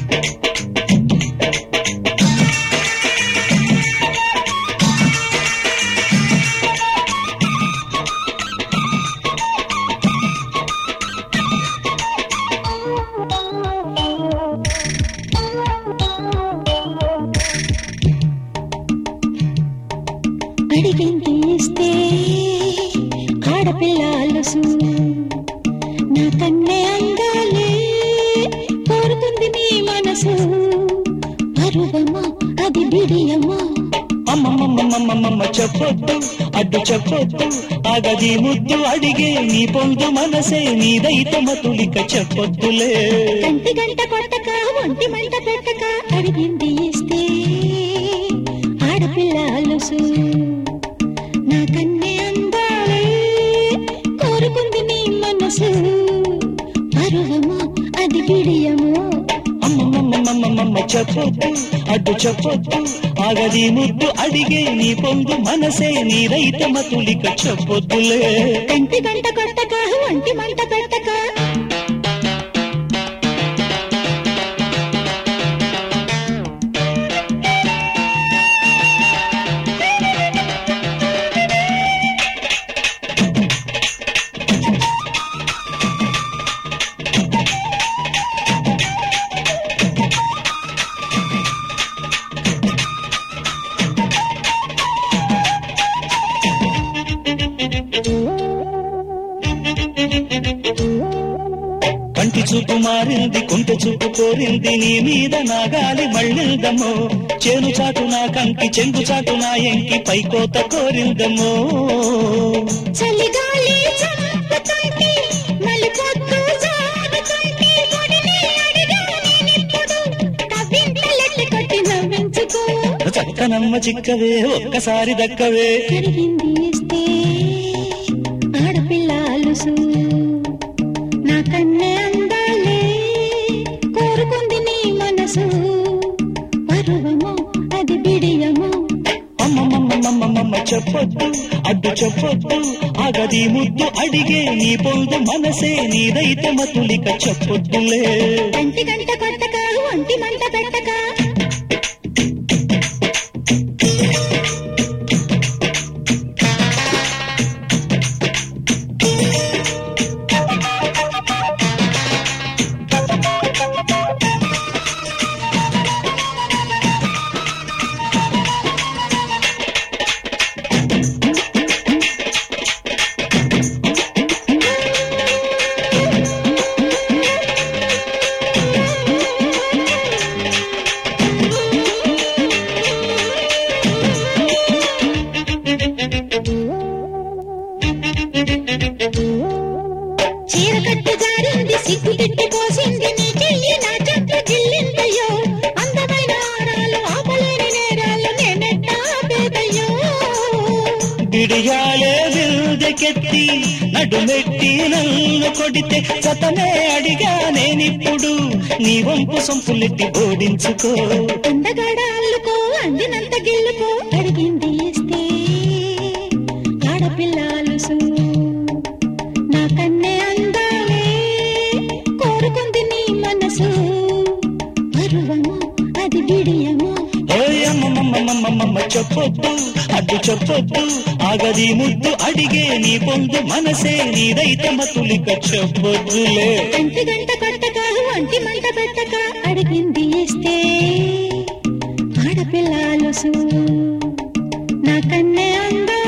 అడిగింది ఇస్తే ఆడపిల్ల అలుసు నా కన్నే అందాలే కోరుతుంది నీ మనసు పరువమా అది బిడియమా అమ్మమ్మమ్మమ్మమ్మమ్మ చెప్పొద్దు అడ్డు చెప్పొద్దు ఆగది ముద్దు అడిగే నీ పొందు మనసే నీదైత మతులిక చెప్పొద్దులే కంటి గంట కొట్టక ఒంటి మంట పెట్టక అడిగింది ఇస్తే ఆడపిల్ల అలుసు నా కన్నే అందాలే కోరుకుంది నీ మనసు పరువమా అది బిడియమా అమ్మమ్మమ్మమ్మమ్మమ్మ చెప్పొద్దు అడ్డు చెప్పొద్దు ఆగది ముద్దు అడిగే నీ పొందు మనసే నీదైత మతులిక చెప్పొద్దులే కంటి గంట కొట్టక ఒంటి మంట పెట్టక కంటి చూపు మారింది కుంట చూపు కోరింది నీ మీద నా గాలి మళ్ళిందమ్మో చేను చాటు నా కంకి చెంగు చాటు నా ఎంకి పైకోత కోరిందమ్మో చలిగాలి చంపుతుంది మలిపొద్దు జారుతుంది ఒడిని అడిగా నేనిప్పుడు కవ్వింతలెట్లు కొట్టి నవ్వించుకో చక్కనమ్మ చిక్కవే ఒక్కసారి దక్కవే అడిగింది ఇస్తే ఆడపిల్ల అలుసు నా కన్నే అందాలే కోరుకుంది నీ మనసు పరువమో అది బిడియమో అమ్మమ్మమ్మమ్మమ్మమ్మ చెప్పొద్దు అడ్డు చెప్పొద్దు ఆగది ముద్దు అడిగే నీ పొందు మనసే నీదైతే మతులిక చెప్పొద్దులే కంటి గంట కొట్టక ఒంటి మంట పెట్టక చీర కట్టు జారింది సిగ్గు తిట్టి పోసింది నీ చెయ్యి నా చెట్టు గిల్లిందయ్యో అందమైన ఆడాలు ఆపలేని నేరాలు నేనెట్టా పేదయ్యో బిడియాలే విల్దెకెత్తి నడుమెట్టి నన్ను కొడితే సతనే అడిగా నేనిప్పుడు నీ వంపు సొంపులెట్టి ఓడించుకో అందగాడ అల్లుకో అందినంత గిల్లుకో అడిగింది ఇస్తే ఆడపిల్ల అలుసు నా కన్నే అందాలే కోరుకుంది నీ మనసు పరువమో అది బిడియమో ఓయమ్మమ్మమ్మమ్మమ్మ చెప్పొద్దు అడ్డు చెప్పొద్దు ఆగది ముద్దు అడిగే నీ పొందు మనసే నీదైతే మతులిక చెప్పొద్దులే కంటి గంట కొట్టక ఒంటి మంట పెట్టక అడిగింది ఇస్తే ఆడపిల్ల అలుసు నా కన్నే అందా